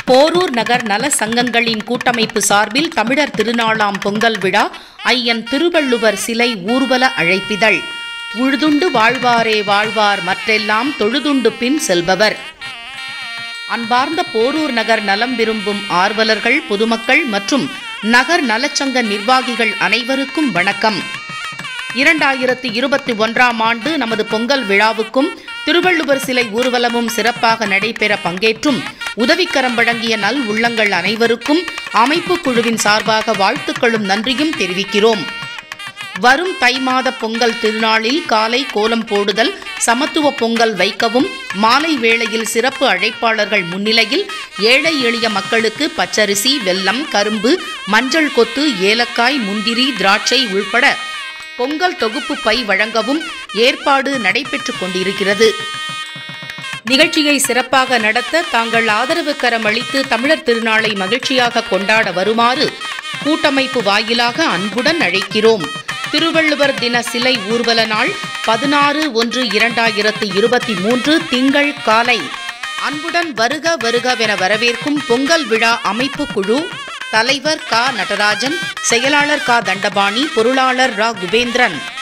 போரூர் நகர் நல சங்கங்களின் கூட்டமைப்பு சார்பில் தமிழர் திருநாளாம் பொங்கல் விழா ஐயன் திருவள்ளுவர் சிலை ஊர்வல அழைப்பிதழ் உழுதுண்டு வாழ்வாரே வாழ்வார் மற்றெல்லாம் தொழுதுண்டு பின் செல்பவர் அன்பார்ந்த போரூர் நகர் நலம் விரும்பும் ஆர்வலர்கள் பொதுமக்கள் மற்றும் நகர் நலச்சங்க நிர்வாகிகள் அனைவருக்கும் வணக்கம் இரண்டாயிரத்தி இருபத்தி ஒன்றாம் ஆண்டு நமது பொங்கல் விழாவுக்கும் திருவள்ளுவர் சிலை ஊர்வலமும் சிறப்பாக நடைபெற பங்கேற்றும் உதவிக்கரம் வழங்கிய நல் உள்ளங்கள் அனைவருக்கும் அமைப்பு குழுவின் சார்பாக வாழ்த்துக்களும் நன்றியும் தெரிவிக்கிறோம் வரும் தை மாத பொங்கல் திருநாளில் காலை கோலம் போடுதல் சமத்துவ பொங்கல் வைக்கவும் மாலை வேளையில் சிறப்பு அழைப்பாளர்கள் முன்னிலையில் ஏழை எளிய மக்களுக்கு பச்சரிசி வெல்லம் கரும்பு மஞ்சள் கொத்து ஏலக்காய் முந்திரி திராட்சை உள்பட பொங்கல் தொகுப்பு பை வழங்கவும் ஏற்பாடு நடைபெற்றுக் கொண்டிருக்கிறது நிகழ்ச்சியை சிறப்பாக நடத்த தாங்கள் ஆதரவு கரம் அளித்து தமிழர் திருநாளை மகிழ்ச்சியாக கொண்டாட வருமாறு கூட்டமைப்பு வாயிலாக அன்புடன் அழைக்கிறோம் திருவள்ளுவர் தின சிலை ஊர்வல நாள் பதினாறு ஒன்று இரண்டாயிரத்து இருபத்தி மூன்று திங்கள் காலை அன்புடன் வருக வருகவென வரவேற்கும் பொங்கல் விழா அமைப்பு குழு தலைவர் க நடராஜன் செயலாளர் க தண்டபாணி பொருளாளர் ரா குபேந்திரன்